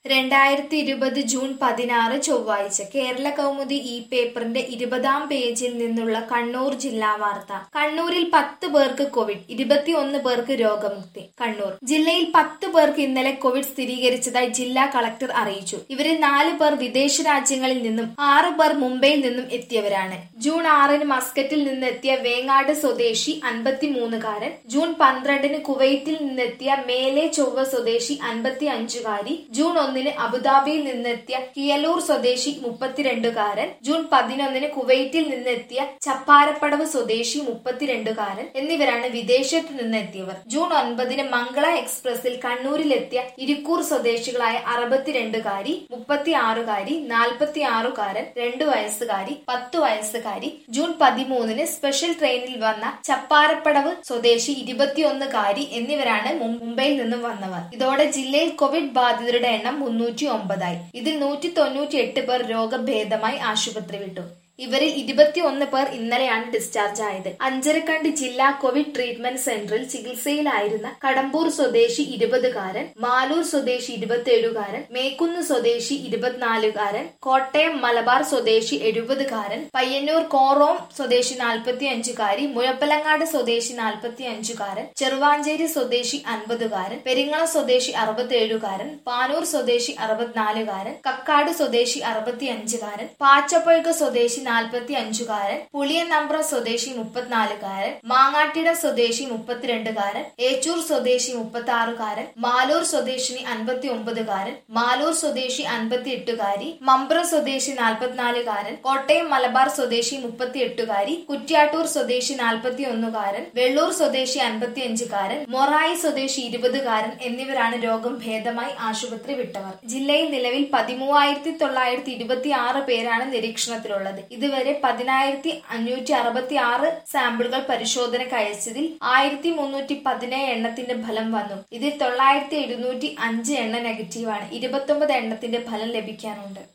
രണ്ടായിരത്തി ഇരുപത് ജൂൺ പതിനാറ് ചൊവ്വാഴ്ച കേരള കൗമുദി ഈ പേപ്പറിന്റെ ഇരുപതാം പേജിൽ നിന്നുള്ള കണ്ണൂർ ജില്ലാ വാർത്ത കണ്ണൂരിൽ പത്ത് പേർക്ക് കോവിഡ് ഇരുപത്തിയൊന്ന് പേർക്ക് രോഗമുക്തി കണ്ണൂർ ജില്ലയിൽ പത്ത് പേർക്ക് ഇന്നലെ കോവിഡ് സ്ഥിരീകരിച്ചതായി ജില്ലാ കളക്ടർ അറിയിച്ചു ഇവരിൽ നാല് പേർ വിദേശ രാജ്യങ്ങളിൽ നിന്നും ആറ് പേർ മുംബൈയിൽ നിന്നും എത്തിയവരാണ് ജൂൺ ആറിന് മസ്കറ്റിൽ നിന്നെത്തിയ വേങ്ങാട് സ്വദേശി അൻപത്തിമൂന്നുകാരൻ ജൂൺ പന്ത്രണ്ടിന് കുവൈറ്റിൽ നിന്നെത്തിയ മേലെ ചൊവ്വ സ്വദേശി അൻപത്തി അഞ്ചുകാരി ജൂൺ ഒന്നിന് അബുദാബിയിൽ നിന്നെത്തിയ കിയലൂർ സ്വദേശി മുപ്പത്തിരണ്ടുകാരൻ ജൂൺ പതിനൊന്നിന് കുവൈറ്റിൽ നിന്നെത്തിയ ചപ്പാരപ്പടവ് സ്വദേശി മുപ്പത്തിരണ്ടുകാരൻ എന്നിവരാണ് വിദേശത്ത് നിന്നെത്തിയവർ ജൂൺ ഒൻപതിന് മംഗള എക്സ്പ്രസിൽ കണ്ണൂരിലെത്തിയ ഇരിക്കൂർ സ്വദേശികളായ അറുപത്തിരണ്ടുകാരി മുപ്പത്തിയാറുകാരി നാൽപ്പത്തിയാറുകാരൻ രണ്ടു വയസ്സുകാരി പത്ത് വയസ്സുകാരി ജൂൺ പതിമൂന്നിന് സ്പെഷ്യൽ ട്രെയിനിൽ വന്ന ചപ്പാരപ്പടവ് സ്വദേശി ഇരുപത്തിയൊന്നുകാരി എന്നിവരാണ് മും- മുംബൈയിൽ നിന്നും വന്നവർ ഇതോടെ ജില്ലയിൽ കോവിഡ് ബാധിതരുടെ എണ്ണം മുന്നൂറ്റി ഒമ്പതായി ഇതിൽ നൂറ്റി തൊണ്ണൂറ്റി എട്ട് പേർ രോഗഭേദമായി ആശുപത്രി വിട്ടു ഇവരിൽ ഇരുപത്തിയൊന്ന് പേർ ഇന്നലെയാണ് ഡിസ്ചാർജ് ആയത് അഞ്ചരക്കണ്ടി ജില്ലാ കോവിഡ് ട്രീറ്റ്മെന്റ് സെന്ററിൽ ചികിത്സയിലായിരുന്ന കടമ്പൂർ സ്വദേശി ഇരുപതുകാരൻ മാലൂർ സ്വദേശി ഇരുപത്തിയേഴുകാരൻ മേക്കുന്ന് സ്വദേശി ഇരുപത്തിനാലുകാരൻ കോട്ടയം മലബാർ സ്വദേശി എഴുപതുകാരൻ പയ്യന്നൂർ കോറോം സ്വദേശി നാൽപ്പത്തി അഞ്ചുകാരി മുഴപ്പലങ്ങാട് സ്വദേശി നാൽപ്പത്തി അഞ്ചുകാരൻ ചെറുവാഞ്ചേരി സ്വദേശി അൻപതുകാരൻ പെരിങ്ങളം സ്വദേശി അറുപത്തിയേഴുകാരൻ പാനൂർ സ്വദേശി അറുപത്തിനാലുകാരൻ കക്കാട് സ്വദേശി അറുപത്തി അഞ്ചുകാരൻ പാച്ചപ്പഴുക സ്വദേശി നാൽപ്പത്തി അഞ്ചുകാരൻ പുളിയനമ്പ്ര സ്വദേശി മുപ്പത്തിനാലുകാരൻ മാങ്ങാട്ടിട സ്വദേശി മുപ്പത്തിരണ്ടുകാരൻ ഏച്ചൂർ സ്വദേശി മുപ്പത്തി ആറുകാരൻ മാലൂർ സ്വദേശിനി അൻപത്തി ഒമ്പതുകാരൻ മാലൂർ സ്വദേശി അൻപത്തി എട്ടുകാരി മമ്പ്ര സ്വദേശി നാൽപ്പത്തിനാലുകാരൻ കോട്ടയം മലബാർ സ്വദേശി മുപ്പത്തി എട്ടുകാരി കുറ്റ്യാട്ടൂർ സ്വദേശി നാൽപ്പത്തി ഒന്നുകാരൻ വെള്ളൂർ സ്വദേശി അൻപത്തി അഞ്ചുകാരൻ മൊറായി സ്വദേശി ഇരുപതുകാരൻ എന്നിവരാണ് രോഗം ഭേദമായി ആശുപത്രി വിട്ടവർ ജില്ലയിൽ നിലവിൽ പതിമൂവായിരത്തി തൊള്ളായിരത്തി ഇരുപത്തി ആറ് പേരാണ് നിരീക്ഷണത്തിലുള്ളത് ഇതുവരെ പതിനായിരത്തി അഞ്ഞൂറ്റി അറുപത്തി ആറ് സാമ്പിളുകൾ പരിശോധനയ്ക്ക് അയച്ചതിൽ ആയിരത്തി മുന്നൂറ്റി പതിനേഴ് എണ്ണത്തിന്റെ ഫലം വന്നു ഇതിൽ തൊള്ളായിരത്തി എഴുന്നൂറ്റി അഞ്ച് എണ്ണ നെഗറ്റീവാണ് ഇരുപത്തൊമ്പത് എണ്ണത്തിന്റെ ഫലം ലഭിക്കാനുണ്ട്